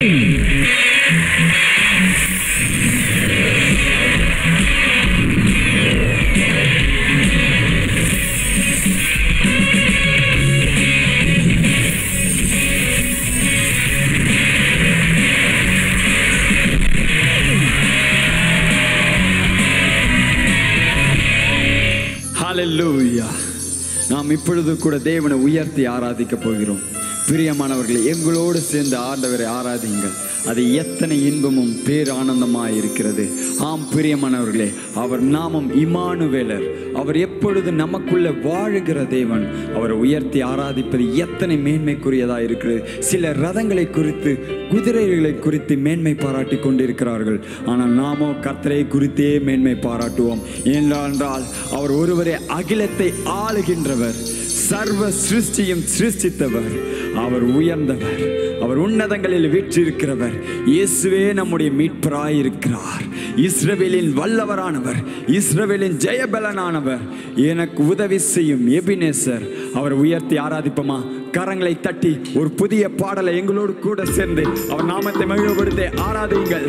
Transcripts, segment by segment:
ஹalleluya நாம் இப்பொழுது கூட தேவனை உயர்த்தி ஆராதிக்க போகிறோம் பிரியமானவர்களே எங்களோடு சேர்ந்து ஆண்டவரை ஆராதிங்கள் அது எத்தனை இன்பமும் பேரானந்தமாய் இருக்கிறது ஆம் பிரியமானவர்களே அவர் நாமம் இமானுவேலர் அவர் எப்பொழுது நமக்குள்ள வாழுகிற தேவன் அவரை உயர்த்தி ஆராதிப்பது எத்தனை மேன்மைக்குரியதாக இருக்கிறது சில ரதங்களை குறித்து குதிரைகளை குறித்து மேன்மை பாராட்டி கொண்டிருக்கிறார்கள் ஆனால் நாமோ கர்த்தரை குறித்தே மேன்மை பாராட்டுவோம் ஏனென்றால் அவர் ஒருவரே அகிலத்தை ஆளுகின்றவர் சர்வ சிருஷ்டியும் சிருஷ்டித்தவர் அவர் உயர்ந்தவர் அவர் உன்னதங்களில் வீற்றிருக்கிறவர் இயேசுவே நம்முடைய மீட்பராய் இருக்கிறார் இஸ்ரவேலின் வல்லவரானவர் இஸ்ரவேலின் ஜெயபலனானவர் எனக்கு உதவி செய்யும் எபினேசர் அவர் உயர்த்தி ஆராதிப்போமா கரங்களை தட்டி ஒரு புதிய பாடலை எங்களோடு கூட சேர்ந்து அவர் நாமத்தை மகிழ்வுபடுத்தி ஆராதியுங்கள்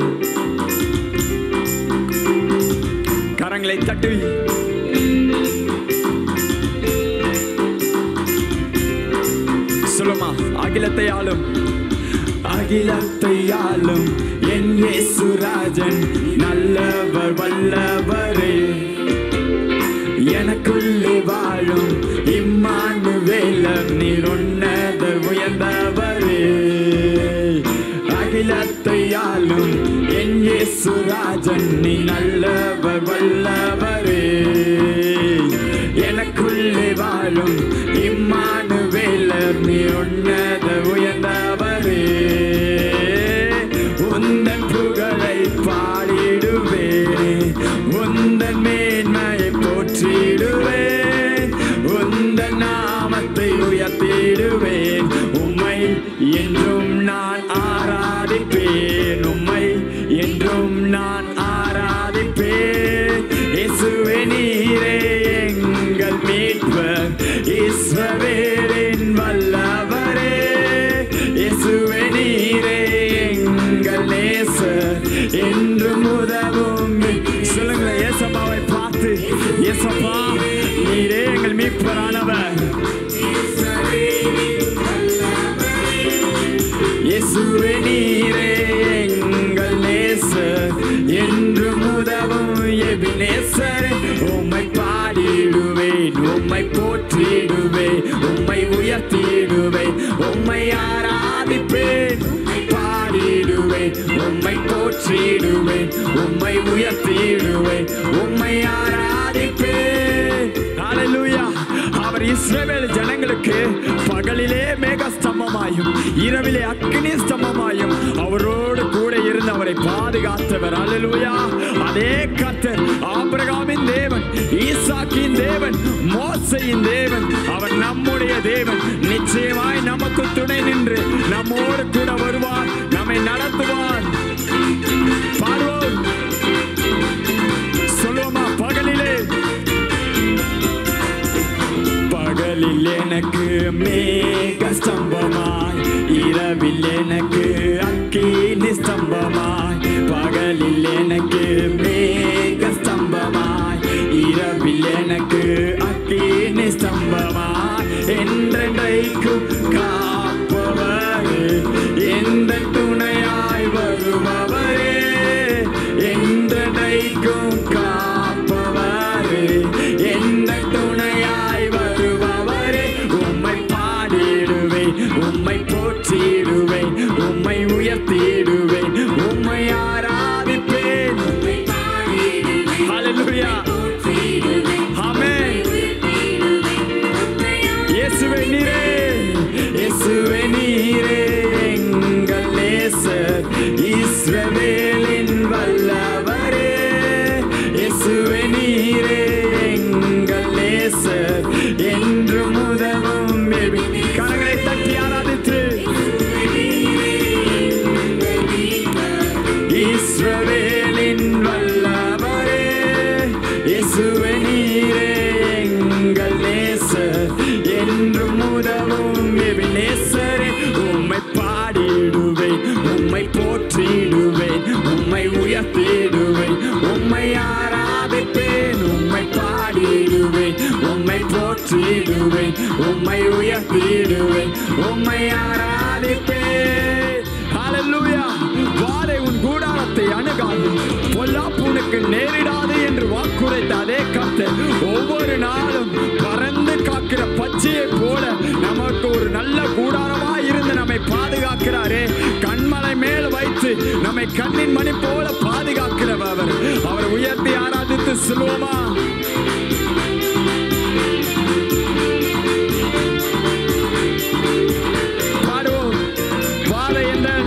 கரங்களை தட்டி சொல்லுமா அகிலத்தை ஆளும் அகிலத்தை ஆளும் என் இயேசுராஜன் நல்லவர் வல்லவரே எனக்குள்ளே வாழும் இம்மானு வேலம் நீர் உன்னதர் உயர்ந்தவரே அகிலத்தை ஆளும் என் இயேசுராஜன் நீ நல்லவர் வல்லவரே எனக்குள்ளே வாழும் இம்மானு வேலர் நீ உன்னத உயர்ந்தவரே உந்தன் புகழை பாடிடுவேன் உந்தன் மேன்மையை போற்றிடுவேன் உந்தன் நாமத்தை உயர்த்திடுவேன் உம்மை என்றும் நான் ஆராதிப்பேன் உம்மை என்றும் நான் ஆராதிப்பேன் இயேசுவே நீரே எங்கள் மீட்பர் இஸ்ரவேலின் வல்லவரே இயேசுவே நீரே எங்கள் நேசர் என்றும் உதவும் சொல்லுங்களேன் ஏசப்பாவை பார்த்து ஏசப்பா நீரே எங்கள் மீட்பரானவர் இயேசுவே நீரே எங்கள் நேசர் என்றும் உதவும் எபினேசரே உம்மை பாடிடுவேன் உம்மை போற்றிடுவேன் உம்மை உயர்த்திடுவேன் உம்மை ஆராதிப்பேன் பாடிடுவேன் உம்மை போற்றிடுவேன் உம்மை உயர்த்திடுவேன் உம்மை ஆராதிப்பேன் ஹalleluya அவர் இஸ்ரவேல் ஜனங்களுக்கு பகலிலே மேக ஸ்தம்பமாயும் இரவிலே அக்னி ஸ்தம்பமாயும் அவரோடு கூட இருந்து அவரை பாதுகாத்தவர் அல்லேலூயா அதே கர்த்தர் ஆபிரகாமின் தேவன் ஈசாக்கின் தேவன் மோசையின் தேவன் அவர் நம்முடைய தேவன் நிச்சயமாய் நமக்கு துணை நின்று நம்மோடு கூட வருவார் நம்மை நடத்துவார் பாடுவோம் சொல்லுவோமா பகலிலே பகலில் எனக்கு மேக ஸ்தம்பமாய் இரவில் எனக்கு அக்கினி ஸ்தம்பமாய் பகலில் எனக்கு மேக ஸ்தம்பமாய் இரவில் எனக்கு அக்கினி ஸ்தம்பமாய் என்றென்றைக்கும் காப்பவரே எந்த துணையாய் வருபவரே என்றென்றைக்கும் காப்பவரே எந்த துணையாய் வருபவரே உம்மை பாடிடுவேன் உம்மை போற்றிடுவேன் உம்மை உயர்த்திடுவேன் உம்மை ஆராதிப்பேன் ஹalleluya ஆமென் இயேசுவே நீரே இயேசுவே நீரே எங்கள் நேசர் இஸ்ரவேலின் வல்லவரே இயேசுவே நீரே எங்கள் நேசர் என்றும் உதவும் மேவி. கரங்களை தட்டி ஆராதித்து உம்மை உயர்த்திடுவேன் உம்மை ஆராதிப்பேன் ஹalleluya வாதை உன் கூடாரத்தை அணுகாது பொல்லாப்பு உனக்கு நேரிடாது என்று வாக்குரைத்த அதே கர்த்தர் ஒவ்வொரு நாளும் பறந்து காக்கிற பச்சையை போல நமக்கு ஒரு நல்ல கூடாரமா இருந்து நம்மை பாதுகாக்கிறாரே கண்மலை மேல் வைத்து நம்மை கண்ணின் மணி போல பாதுகாக்கிறவர் அவர் அவர் உயர்த்தி ஆராதித்து சொல்லுவோமா பாடுவோம் வாதை என்றன்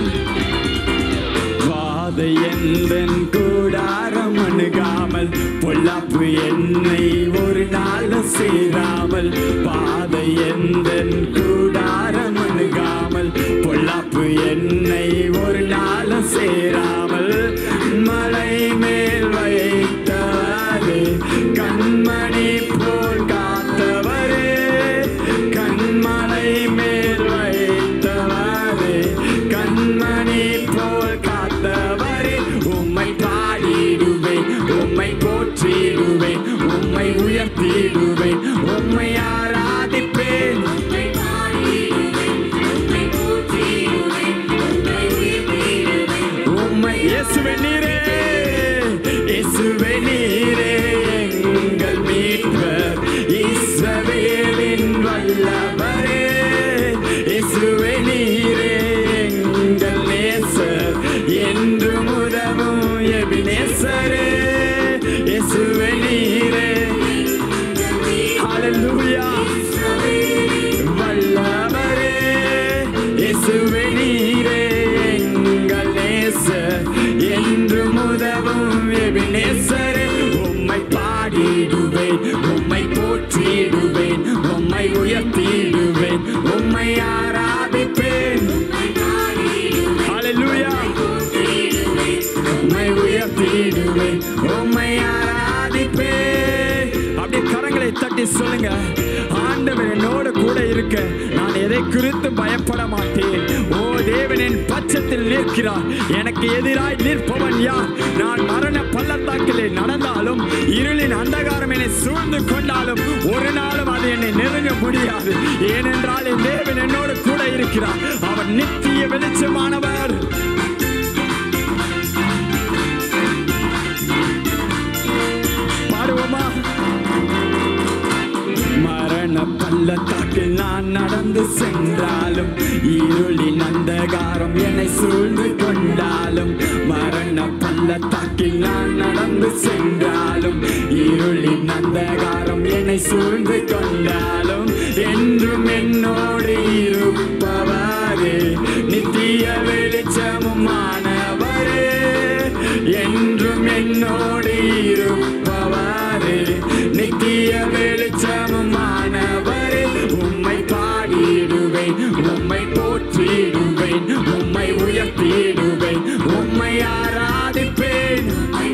வாதை எந்தன் கூடாரம் அணுகாமல் பொல்லாப்பு என்னை ஒரு நாள் சேராமல் பாதை எந்தன் கூடாரம் அணுகாமல் பொல்லாப்பு என்னை ஒரு நாள் சேராமல் மலை மேல் வைத்தவரே கண்மணி போல் காத்தவரே கண்மலை மேல் வைத்தவரே கண்மணி போல் காத்தவரே உம்மை பாடிடுவேன் உம்மை போற்றிடுவேன் உம்மை உயர்த்திடுவேன் உம்மை ஆராதிப்பேன் உம்மை இயேசுவே நீரே இயேசுவே நீரே எங்கள் மீட்பர் இஸ்ரவேலின் வல்லவரே இயேசுவே நீரே எங்கள் நேசர் என்று உதவும் எபினேசரே இயேசுவே நீரே ஹalleluya வல்லவரே இயேசுவே நீரே எங்கள் நேசர் என்று உதவும் எபினேசரே உம்மை பாடிடுவேன் உம்மை போற்றிடுவேன் உம்மை உயர்த்திடுவேன் உம்மை ஆராதிப்பேன் ஹalleluya உம்மை உயர்த்திடுவேன் உம்மை ஆராதிப்பேன் அப்படியே கரங்களை தட்டி சொல்லுங்க ஆண்டவர் என்னோட கூட இருக்க நான் எதை குறித்து பயப்பட மாட்டேன் ஓ தேவனின் பட்சத்தில் நிற்கிறார் எனக்கு எதிராய் நிற்பவன் யார் நான் மரண பள்ளத்தாக்கிலே நடந்தாலும் இருளின் அந்தகாரம் என்னை சூழ்ந்து கொண்டாலும் ஒரு நாளும் அது என்னை நெருங்க முடியாது ஏனென்றால் என் தேவன் என்னோடு கூட இருக்கிறார் அவர் நித்திய வெளிச்சமானவர் பாடுவோமா மரண பள்ளத்தாக்கில் நான் நடந்து சென்றாலும் இருளின் அந்தகாரம் என்னை சூழ்ந்து கொண்டாலும் மரண பள்ளத்தாக்கில் நான் நடந்து சென்றாலும் இருளின் அந்தகாரம் என்னை சூழ்ந்து கொண்டாலும் என்றும் என்னோடு இருப்பவரே நித்திய வெளிச்சமுமானவரே என்றும் என்னோடு இருப்பவரே நித்திய வெளிச்சமுமானவரே உம்மை பாடிடுவேன் உம்மை போற்றிடுவேன் உம்மை உயர்த்திடுவேன் உம்மை ஆராதிப்பேன்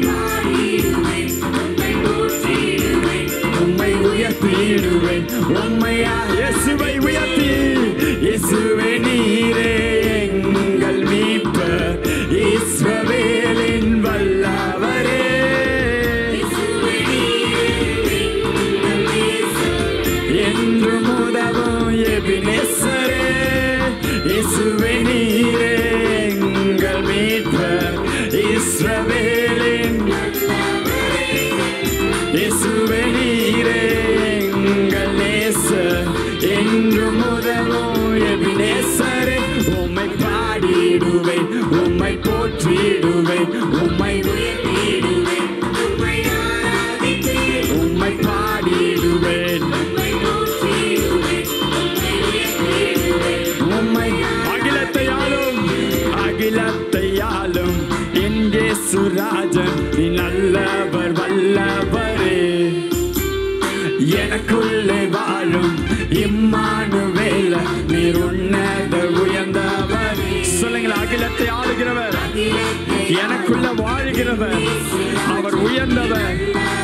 உம்மை உயர்த்திடுவேன் உம்மை ஆ- இயேசுவை உயர்த்தி இயேசுவே நீரே எங்கள் மீட்பர் இஸ்ரவேலின் வல்லவரே என்று முதவும் எபினேசரே இயேசுவே நீரே எங்கள் மீட்பர் இஸ்ரவேலின் இயேசுவே நீரே எங்கள் நேசர் என்று முதவும் எபினேசரே உம்மை பாடிடுவேன் உம்மை போற்றிடுவேன் உம்மை உயர்த்திடுவேன் உம்மை பாடிடுவேன் உம்மை அகிலத்தையாலும் அகிலத்தையாலும் எங்கே சுராஜன் நீ நல்லவர் வல்லவரே எனக்குள்ளே வாழும் இம்மானுவேல நீர் உன்னத உயர்ந்தவர் சொல்லுங்கள் அகிலத்தை ஆளுகிறவர் எனக்குள்ள வாழ்கிறவர் அவர் உயர்ந்தவர்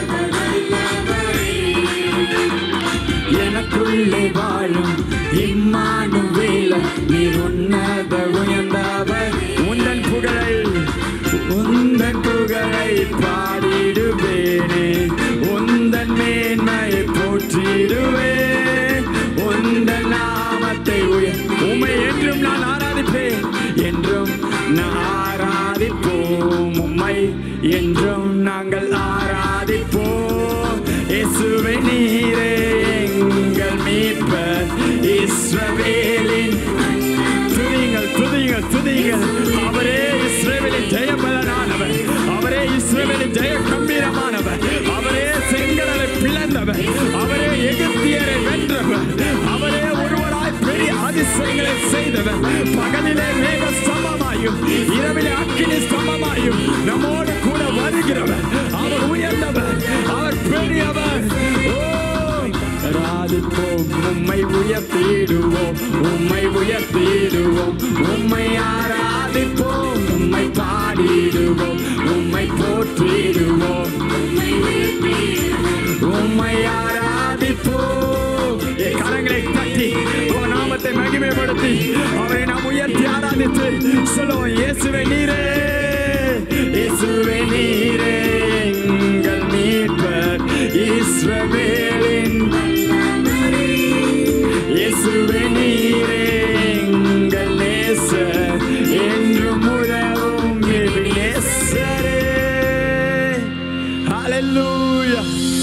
எனக்குள்ளே வாழும் இம்மானுவேல நீர் உன்னத உயர்ந்தவர் உந்தன் புகழை உந்தன் புகழை பாடிடுவேனே உந்தன் மேன்மையை போற்றிடுவேன் உன் ஆராதிப்போம் உம்மை என்றும் நாங்கள் ஆராதிப்போம் இயேசுவே நீரே எங்கள் மீட்பர் இஸ்ரவேலின் துதியுங்கள் துதியுங்கள் துதியுங்கள் அவரே இஸ்ரவேலின் ஜெயபலனானவர் அவரே இஸ்ரவேலின் ஜெய கம்பீரமானவர் அவரே செங்கடலை பிளந்தவர் அவரே எகிப்தியரை வென்றவர் அவரே ஒருவராய் பெரிய அதிசயங்களை செய்தவர் பகலிலே மேக ஸ்தம்பமாயும் இரவிலே அக்கினி ஸ்தம்பமாயும் நம்மோடு கூட வருகிறவர் அவர் உயர்ந்தவர் அவர் பெரியவர் ஓ ஆராதிப்போம் உம்மை உயர்த்திடுவோம் உம்மை உயர்த்திடுவோம் உம்மை ஆராதிப்போம் உம்மை பாடிடுவோம் உம்மை போற்றிடுவோம் உம்மை ஆராதிப்போம் என் கரங்களை தட்டி உன் நாமத்தை மகிமைப்படுத்தி அவரை நாம் உயர்த்தி ஆராதித்து சொல்லுவோம் இயேசுவே நீரே இயேசுவே நீரே எங்கள் மீட்பர் இஸ்ரவேலின் இயேசுவே நீரே எங்கள் நேசர் என்றும் உதவும் எபினேசரே ஹalleluya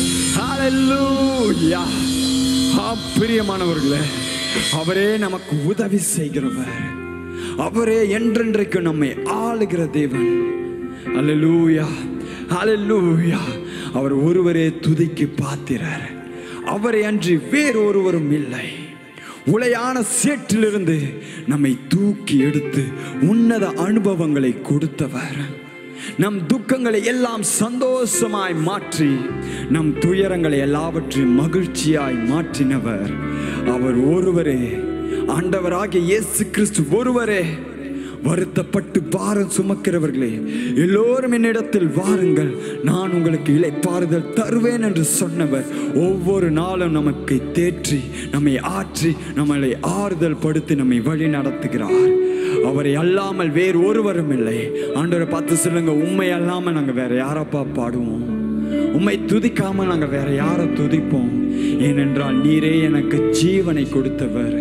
ஹalleluya ஆம் பிரியமானவர்களே அவரே நமக்கு உதவி செய்கிறவர் அவரே என்றென்றைக்கு நம்மை ஆளுகிற தேவன் ஹalleluya ஹalleluya அவர் ஒருவரே துதிக்கு பாத்திரர் அவரை அன்றி வேறொருவரும் இல்லை உளையான சேற்றிலிருந்து நம்மை தூக்கி எடுத்து உன்னத அனுபவங்களை கொடுத்தவர் நம் துக்கங்களை எல்லாம் சந்தோஷமாய் மாற்றி நம் துயரங்களை எல்லாவற்றையும் மகிழ்ச்சியாய் மாற்றினவர் அவர் ஒருவரே ஆண்டவராகிய இயேசு கிறிஸ்து ஒருவரே வருத்தப்பட்டு பாரம் சுமக்கிறவர்களே எல்லோரும் என்னிடத்தில் வாருங்கள் நான் உங்களுக்கு இளைப்பாறுதல் தருவேன் என்று சொன்னவர் ஒவ்வொரு நாளும் நமக்கு தேற்றி நம்மை ஆற்றி நம்மளை ஆறுதல் படுத்தி நம்மை வழி நடத்துகிறார் அவரை அல்லாமல் வேறு ஒருவரும் இல்லை ஆண்டவரை பார்த்து சொல்லுங்க உண்மை அல்லாமல் நாங்கள் வேற யாரப்பா பாடுவோம் உம்மை துதிக்காம நாங்கள் வேற யாரை துதிப்போம் ஏனென்றால் நீரே எனக்கு ஜீவனை கொடுத்தவர்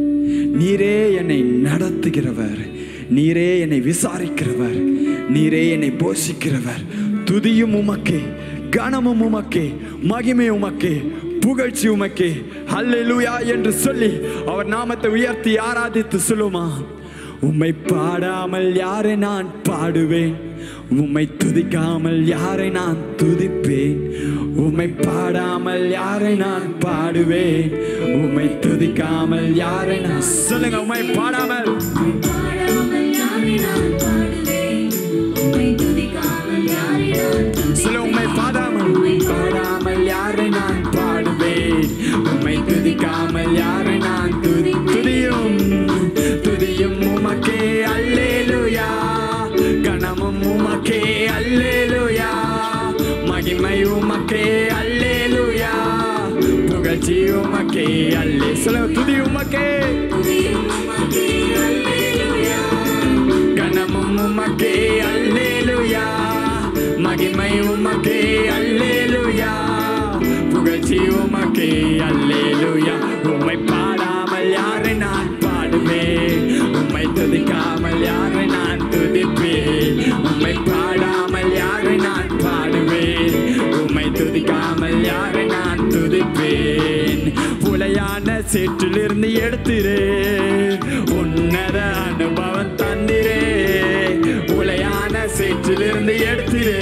நீரே என்னை நடத்துகிறவர் நீரே என்னை விசாரிக்கிறவர் நீரே என்னை போஷிக்கிறவர் துதியும் உமக்கே கனமும் உமக்கே மகிமை உமக்கே புகழ்ச்சி உமக்கே ஹல்லேலூயா என்று சொல்லி அவர் நாமத்தை உயர்த்தி ஆராதித்து சொல்லுமா உம்மை பாடாமல் யாரை நான் பாடுவேன் உம்மை துதிக்காமல் யாரை நான் துதிப்பேன் உம்மை பாடாமல் யாரை நான் பாடுவேன் உம்மை துதிக்காமல் யாரை நான் சொல்லுங்க உம்மை பாடாமல் பாடாமல் யாரை நான் பாடுவேன் உம்மை துதிக்காமல் யாரை நான் சொல்ல உம்மை பாடாமல் பாடாமல் யாரை நான் பாடுவேன் உம்மை துதிக்காமல் யாரை நான் துதி துதியும் துதியும் உமக்கே அல்லேலுயா கணமும் உமக்கே அல்லேலுயா மகிமை உமக்கே அல்லேலுயா புகழ்ச்சி உமக்கே அல்லே சொல்ல துதி உமக்கே துதியும் உமக்கே அல்லேலூயா கணமும் உமக்கே அல்லேலுயா மகிமை உமக்கே அல்லேலுயா புகழ்ச்சி உமக்கே அல்லேலுயா உம்மை பாடாமல் யாரை நான் பாடுவேன் உம்மை துதிக்காமல் யாரை நான் துதிப்பேன் உம்மை பாடாமல் யாரை நான் பாடுவேன் உம்மை துதிக்காமல் யாரை நான் துதிப்பேன் புலையான சேற்றிலிருந்து எடுத்திரே உன்னத அனுபவம் தந்திரே உலையான சேற்றிலிருந்து எடுத்திரே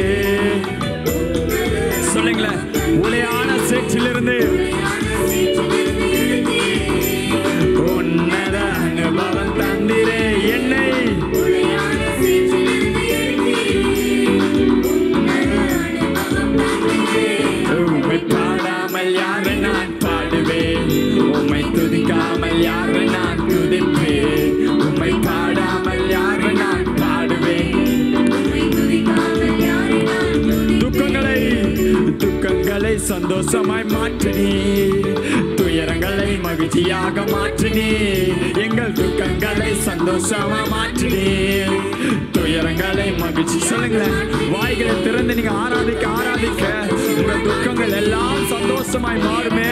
சொல்லுங்களேன் உலையான சேற்றிலிருந்து சேற்றிலிருந்து எடுத்தீரே உன்னத அனுபவம் தந்திரே என்னை உளையான சேற்றிலிருந்து எடுத்தீரே உன்னத அனுபவம் தந்தீரே உம்மை பாடாமல் யாரை நான் பாடுவேன் உம்மை துதிக்காமல் யாரை நான் துதிப்பேன் உம்மை பாடாமல் யாரை நான் பாடுவேன் உம்மை துதிக்காமல் யாரை நான் துதிப்பேன் துக்கங்களை துக்கங்களை சந்தோஷமாய் மாற்றினீ துயரங்களை மகிழ்ச்சியாக மாற்றினீ எங்கள் துக்கங்களை சந்தோஷமா மாற்றினீ துயரங்களை மகிழ்ச்சி சொல்லுங்களேன் வாய்களை திறந்து நீங்க ஆராதிக்க ஆராதிக்க உங்க துக்கங்கள் எல்லாம் சந்தோஷமாய் மாறுமே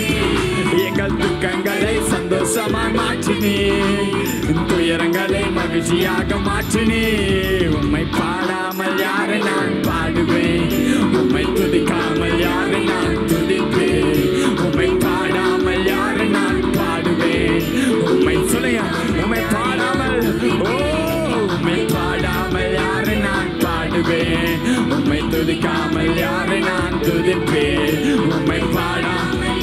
எங்கள் துக்கங்களை சந்தோஷமாய் மாற்றினீ துயரங்களை மகிழ்ச்சி மகிழ்ச்சியாக மாற்றினே உம்மை பாடாமல் யாரை நான் பாடுவேன் உம்மை துதிக்காமல் யாரை நான் துதிப்பேன் உம்மை பாடாமல் யாரை நான் பாடுவேன் உம்மை சொல்லுங்க உம்மை பாடாமல் ஓ உம்மை பாடாமல் யாரை நான் பாடுவேன் உம்மை துதிக்காமல் யாரை நான் துதிப்பேன் உம்மை பாடாமல்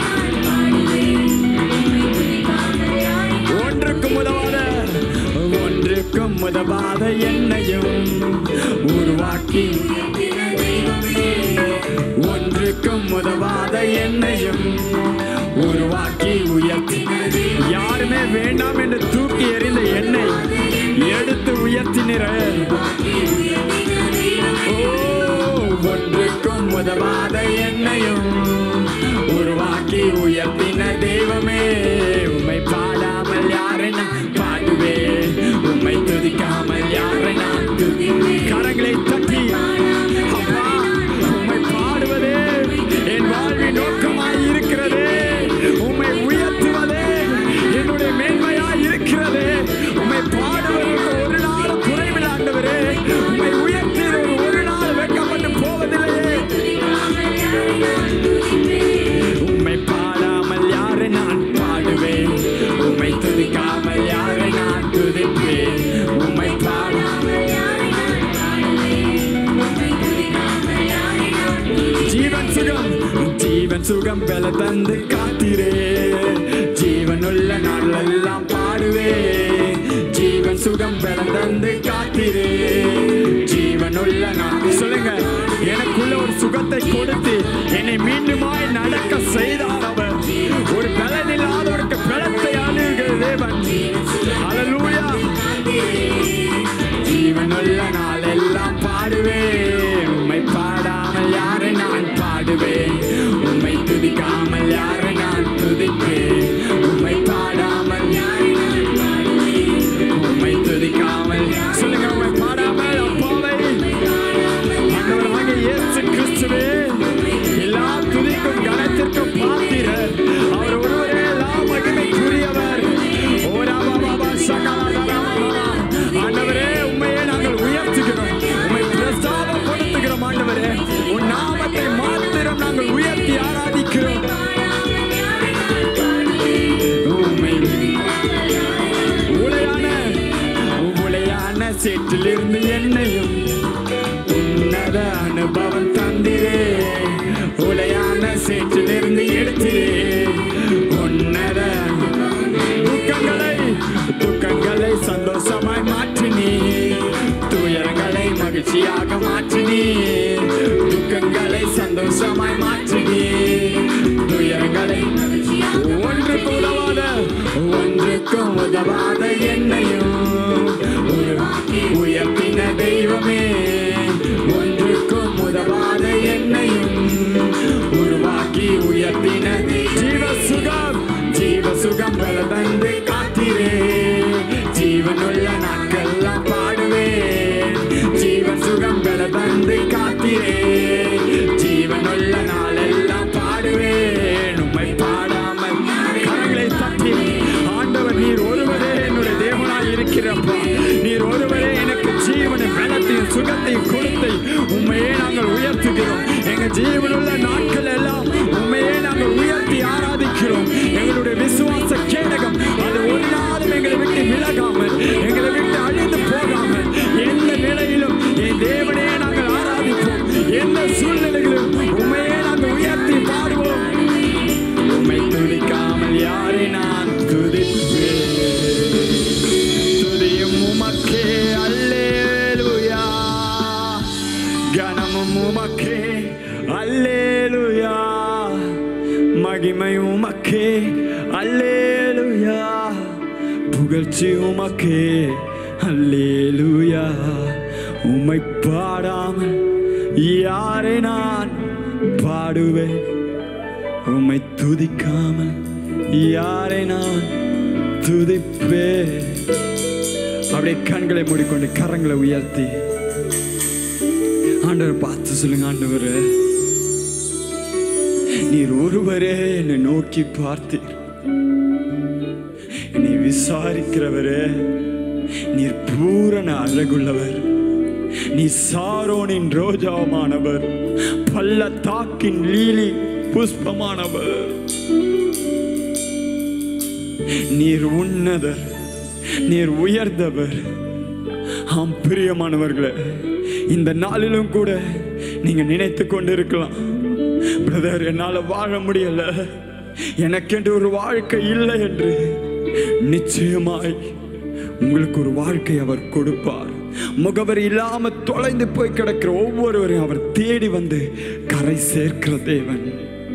ஒன்றுக்கும் உதவாத ஒன்றுக்கும் உதவாத என்னையும் உருவாக்கி ஒன்றுக்கும் உதவாத என்னையும் உருவாக்கி உயர்த்தினது யாருமே வேண்டாம் என்று தூக்கி எறிந்த என்னை எடுத்து உயர்த்தினிற ஓ ஒன்றுக்கும் உதவாத என்னையும் உருவாக்கி உயர்த்தின தெய்வமே உம்மை பாடாமல் யாரை நான் பாடுவேன் உம்மை துதிக்காமல் யாரை நான் துதிப்பேன் கரங்களை தட்டி அப்பா உம்மை பாடுவதே என் வாழ்வின் நோக்கமாய் இருக்கிறதே உம்மை உயர்த்துவதே என்னுடைய மேன்மையாய் இருக்கிறதே உம்மை பாடுவதற்கு ஒரு நாள் குறைவில் ஆண்டவரே உம்மை உயர்த்தியது ஒரு நாள் வெட்கப்பட்டு போவதில்லையே உம்மை பாடாமல் யாரை நான் பாடுவேன் உம்மை துதிக்காமல் யாரை நான் துதிப்பேன் உம்மை பாடாமல் ஜீவன் சுகம் ஜீவன் சுகம் பெல தந்து காத்திரே ஜீவனுள்ள நாளெல்லாம் பாடுவே ஜீவன் சுகம் பெல தந்து காத்திரே ஜீவனுள்ள நாள் சொல்லுங்க எனக்குள்ள ஒரு சுகத்தை கொடுத்து என்னை மீண்டுமாய் நடக்க செய்தார் அவர் ஒரு பலன் இல்லாதவருக்கு பலத்தை அணுகிற தேவன் அல்லேலூயா ஜீவனுள்ள நாளெல்லாம் பாடுவேன் உம்மை பாடாமல் யாரை நான் பாடுவேன் உம்மை துதிக்காமல் யாரை நான் துதிப்பேன் உம்மை பாடாமல் யாரை நான் பாடுவேன் உம்மை துதிக்காமல் சொல்லுங்க உம்மை பாடாமல் அப்பாவை ஆண்டவராகிய இயேசு கிறிஸ்துவே எல்லா துதிக்கும் கனத்திற்கும் பாத்திரர் அவர் ஒருவரே எல்லா மகிமைக்குரியவர் ஓரா பாபா சகலதரமரா. ஆண்டவரே உண்மையே நாங்கள் உயர்த்துகிறோம் உண்மை பிரஸ்தாபப்படுத்துகிறோம் ஆண்டவரே உன் நாமத்தை மாத்திரம் நாங்கள் உயர்த்தி ஆராதிக்கிறோம் உம்மை உளையான உளையான சேற்றிலிருந்து என்னையும் உன்னத அனுபவம் தந்திரே உளையான சேற்றிலிருந்து எடுத்திரே உன்னத துக்கங்களை துக்கங்களை சந்தோஷமாய் மாற்றினே துயரங்களை மகிழ்ச்சியாக மாற்றினே துக்கங்களை சந்தோஷமாய் மாற்றினே துயரங்களை ஒன்றுக்கு உதவாத ஒன்றுக்கும் உதவாத என்னையும் உருவாக்கி உயர்த்தின தெய்வமே ஒன்றுக்கும் உதவாத என்னையும் உருவாக்கி உயர்த்தின ஜீவ சுகம் ஜீவ சுகம் பல தந்து காத்திரே ஜீவனுள்ள நாட்கள்லாம் பாடுவேன் ஜீவன் சுகம் பல தந்து காத்திரே ஜீவனுள்ள நாளெல்லாம் பாடுவேன் உம்மை பாடாமல் கரங்களை தட்டி ஆண்டவர் நீர் ஒருவரே என்னுடைய தேவனாய் இருக்கிறப்பா நீர் ஒருவரே எனக்கு ஜீவனை பலத்தையும் சுகத்தையும் கொடுத்து உண்மையே நாங்கள் உயர்த்துகிறோம் எங்க ஜீவனுள்ள நாட்கள் எல்லாம் உண்மையே நாங்கள் உயர்த்தி ஆராதிக்கிறோம் எங்களுடைய விசுவாச கேடகம் அது ஒரு நாளும் எங்களை விட்டு விலகாமல் எங்களை விட்டு அழிந்து போகாமல் எந்த நிலையிலும் என் தேவனே நாங்கள் ஆராதிப்போம் எந்த சூழ்நிலையிலும் உண்மையே நாங்கள் உயர்த்தி பாடுவோம் உம்மை துதிக்காமல் யாரை நான் துதிப்பேன் துதியும் உமக்கே அல்லேலுயா கனமும் உமக்கே அல்லேலுயா மகிமை உமக்கே அல்லேலுயா புகழ்ச்சி உமக்கே அல்லேலுயா உம்மை பாடாமல் யாரை நான் பாடுவேன் உம்மை துதிக்காமல் யாரை நான் துதிப்பேன் அப்படியே கண்களை மூடிக்கொண்டு கரங்களை உயர்த்தி ஆண்டவர் பார்த்து சொல்லுங்க ஆண்டவரே நீர் ஒருவரே என்னை நோக்கி பார்த்தீர் என்னை விசாரிக்கிறவரே நீர் பூரண அழகுள்ளவர் நீ சாரோனின் ரோஜாவானவர் பள்ளத்தாக்கின் லீலி புஷ்பமானவர் நீர் உன்னதர் நீர் உயர்ந்தவர் ஆம் பிரியமானவர்களே இந்த நாளிலும் கூட நீங்க நினைத்து கொண்டிருக்கலாம் பிரதர் என்னால வாழ முடியல எனக்கென்று ஒரு வாழ்க்கை இல்லை என்று நிச்சயமாய் உங்களுக்கு ஒரு வாழ்க்கை அவர் கொடுப்பார் முகவரி இல்லாம தொலைந்து போய் கிடக்கிற ஒவ்வொருவரையும் அவர் தேடி வந்து கரை சேர்க்கிற தேவன்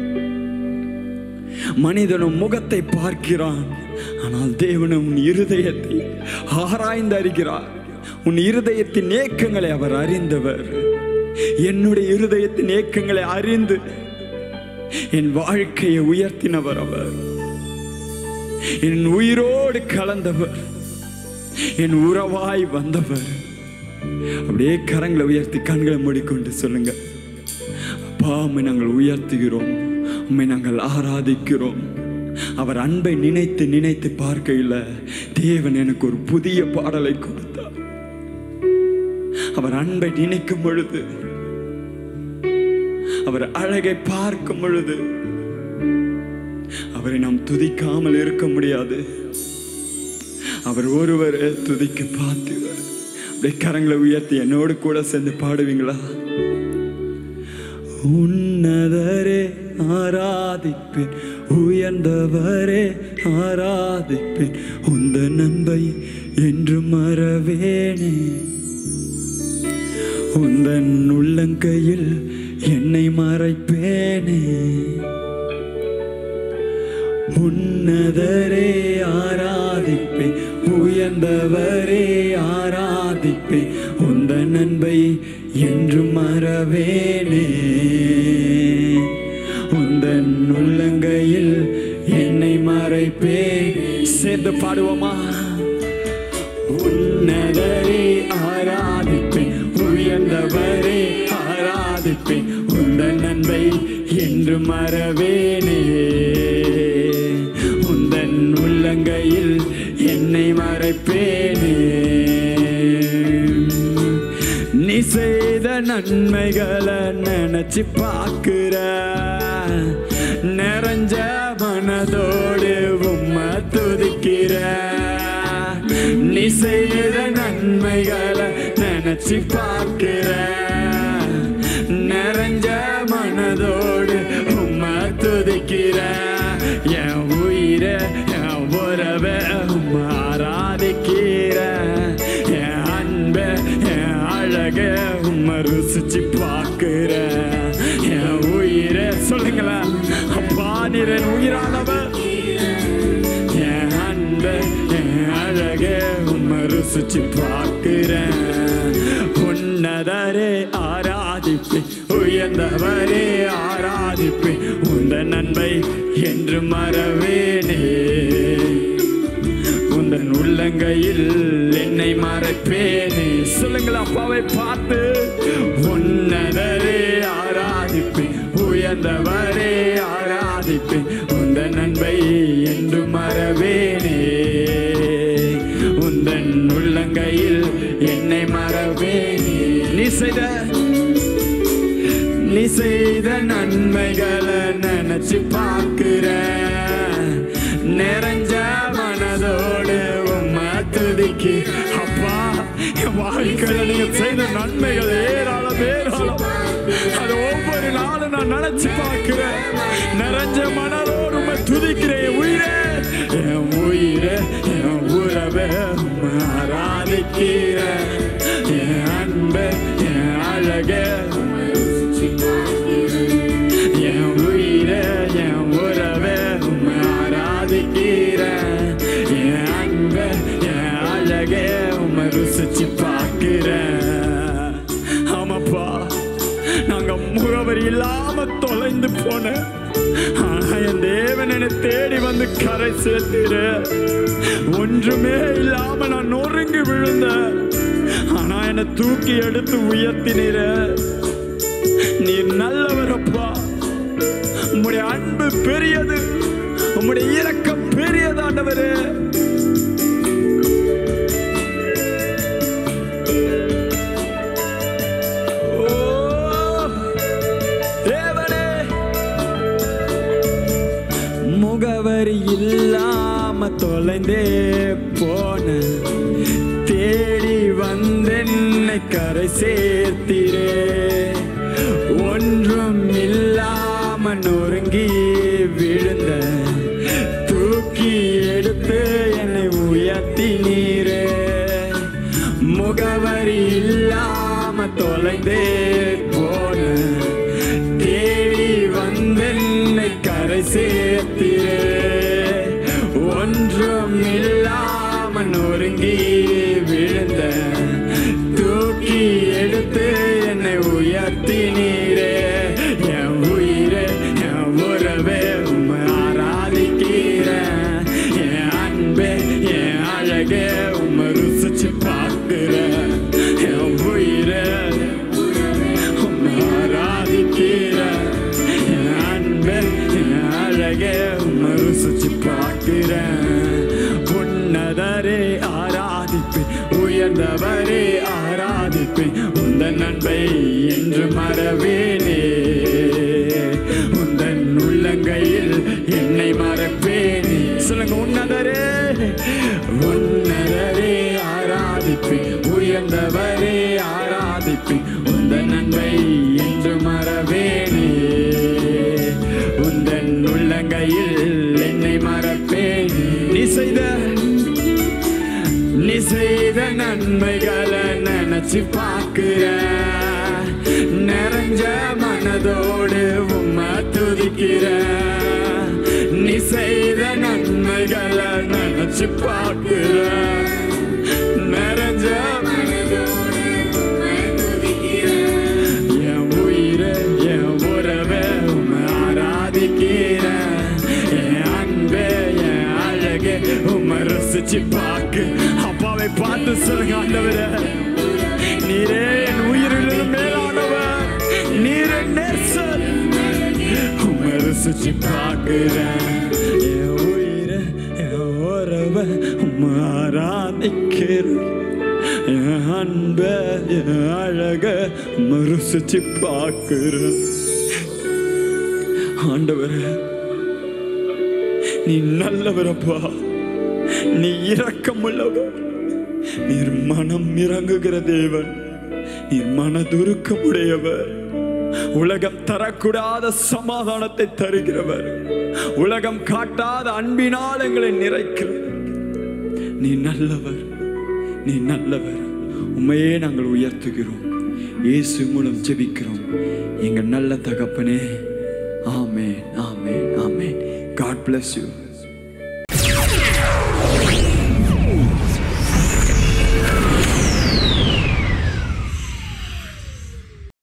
மனிதனும் முகத்தை பார்க்கிறான் ஆனால் தேவனும் உன் இருதயத்தை ஆராய்ந்து அறிகிறார் உன் இருதயத்தின் ஏக்கங்களை அவர் அறிந்தவர் என்னுடைய இருதயத்தின் ஏக்கங்களை அறிந்து என் வாழ்க்கையை உயர்த்தினவர் அவர் என் உயிரோடு கலந்தவர் என் உறவாய் வந்தவர் அப்படியே கரங்களை உயர்த்தி கண்களை மூடிக்கொண்டு சொல்லுங்க அப்பா உம்மை நாங்கள் உயர்த்துகிறோம் உம்மை நாங்கள் ஆராதிக்கிறோம் அவர் அன்பை நினைத்து நினைத்து பார்க்கையில் தேவன் எனக்கு ஒரு புதிய பாடலை கொடுத்தார் அவர் அன்பை நினைக்கும் பொழுது அவர் அழகை பார்க்கும் பொழுது அவரை நாம் துதிக்காமல் இருக்க முடியாது அவர் ஒருவர் துதிக்க பார்த்துவர் அப்படியே கரங்களை உயர்த்தி என்னோடு கூட சேர்ந்து பாடுவீங்களா உன்னதரே ஆராதிப்பேன் உயர்ந்தவரே ஆராதிப்பேன் உந்த நன்பை என்று மறவேனே உந்தன் உள்ளங்கையில் என்னை மறைப்பேனே உன்னதரே ஆராதிப்பேன் உயர்ந்தவரே ஆராதிப்பேன் உந்த நன்பை என்று மறவேனே உந்தன் உள்ளங்கையில் என்னை மறைப்பேன் சேர்ந்து பாடுவோமா உன்னதரே ஆராதிப்பேன் உயர்ந்தவரே ஆராதிப்பேன் உந்த நன்மை என்று மறவேனே உந்தன் உள்ளங்கையில் என்னை மறைப்பேனே நீ செய்த நன்மைகளை நினைச்சு பார்க்கிற நிறைஞ்ச மனதோடு உம்மை துதிக்கிற நீ செய்த நன்மைகளை நினைச்சு பார்க்கிற நிறைஞ்ச மனதோடு உம்மை துதிக்கிற என் உயிரை என் உறவை உம்மை ஆராதிக்கிற என் அன்பை என் அழக உம்மை ருசிச்சு பார்க்கிற என் உயிரை சொல்லுங்களா அப்பா நீர் என் உயிரானவர் என் அன்பை என் அழக உம்மை ருசிச்சு பார்க்கிறேன் உன்னதரே ஆராதிப்பேன் உயர்ந்தவரே ஆராதிப்பேன் உந்த நன்மை என்று மறவேனே உந்தன் உள்ளங்கையில் என்னை மறைப்பேனே சொல்லுங்கள் அப்பாவை பார்த்து உன்னதரே ஆராதிப்பேன் உயர்ந்தவரே ஆராதிப்பேன் உந்த நன்மை என்று மறவேனே உந்தன் உள்ளங்கையில் என்னை மறவேனே நீ செய்த நீ செய்த நன்மைகளை நினைச்சு பார்க்கிற நிறைஞ்ச மனதோடு உம்மை துதிக்கு அப்பா என் வாழ்க்கையில நீங்க செய்த நன்மைகள் ஏராளம் ஏராளம் அது ஒவ்வொரு நாளும் நான் நினைச்சு பார்க்கிறேன் நிறைஞ்ச மனதோடு உம்மை துதிக்கிறேன் என் உயிரே என் உயிரே என் உறவே உம்மை ஆராதிக்கிறேன் என் அன்பே என் அழகே உம்மை என் உயிரே என் உறவே உம்மை ஆராதிக்கிறேன் என் அன்பே என் அழகே உம்மை ருசிச்சு பார்க்கிறேன் ஆமாப்பா நாங்க முகவரி இல்லாம தொலைந்து போனேன் ஆனா என் தேவன் என்னை தேடி வந்து கரை சேர்த்திர ஒன்றுமே இல்லாம நான் நொறுங்கி விழுந்தேன் ஆனா என்னை தூக்கி எடுத்து உயர்த்தினீர நீர் நல்லவர் அப்பா உம்முடைய அன்பு பெரியது உம்முடைய இரக்கம் பெரியதாண்டவரே தொலைந்தே போன தேடி வந்தென்னை கரை சேர்த்திரே ஒன்றும் இல்லாம நொறுங்கி விழுந்த தூக்கி எடுத்து என்னை உயர்த்தி நீரே முகவரி இல்லாம தொலைந்தே போன தேடி வந்தென்னை கரை சேர்த்திரே ஒன்றும் இல்லாம நொறுங்கி விழுந்த தூக்கி எடுத்து என்னை உயர்த்தி நீரே என் உயிரே என் உறவே உம்மை ஆராதிக்கிறேன் என் அன்பே என் அழகே உம்மை ருசிச்சு பார்க்கிறேன் என் உயிரே உம்மை ஆராதிக்கிறேன் என் அன்பே என் அழகே உம்மை ருசிச்சு பார்க்கிறேன் உன்னதரே ஆராதிப்பேன் உயர்ந்தவரே ஆராதிப்பேன் உந்தன் நன்மை என்று மறவேனே உந்தன் உள்ளங்கையில் என்னை மறப்பேனே சொல்லுங்க உன்னதரே உன்னதரே ஆராதிப்பேன் உயர்ந்தவரே ஆராதிப்பேன் உந்தன் நன்மை என்று மறவேனே உந்தன் உள்ளங்கையில் என்னை மறப்பேன் நீ செய்த நீ செய்த நன்மைகளை நினைச்சு பார்க்கிற நிறைஞ்ச மனதோடு உம்மை துதிக்கிற நீ செய்த நன்மைகளை நினைச்சு பார்க்கிற நிறைஞ்ச மனதோடு உம்மை துதிக்கிற என் உயிரே என் உறவே உம்மை ஆராதிக்கிறேன் என் அன்பே என் அழகே உம்மை ரசிச்சு பார்க்கு அப்பாவை பார்த்து சொல்லுங்க ஆண்டவரே நீரே என் உயிரிலும் மேலானவர் நீரே நேசர் உம்மை ரசிச்சு பார்க்கிறேன் என் உயிரை என் உறவை உம்மை ஆராதிக்கிறேன் என் அன்ப என் அழக உம்மை ருசிச்சு பார்க்கிறேன் ஆண்டவரே நீ நல்லவரப்பா நீ இரக்கமுள்ளவர் நீர் மனம் இறங்குகிற தேவன் நீர் மனதுருக்கமுடையவர் உலகம் தரக்கூடாத சமாதானத்தை தருகிறவர் உலகம் காட்டாத அன்பினால் எங்களை நிறைக்கிறவர் நீ நல்லவர் நீ நல்லவர் உண்மையே நாங்கள் உயர்த்துகிறோம் இயேசு மூலம் ஜெபிக்கிறோம் எங்கள் நல்ல தகப்பனே amen amen amen God bless you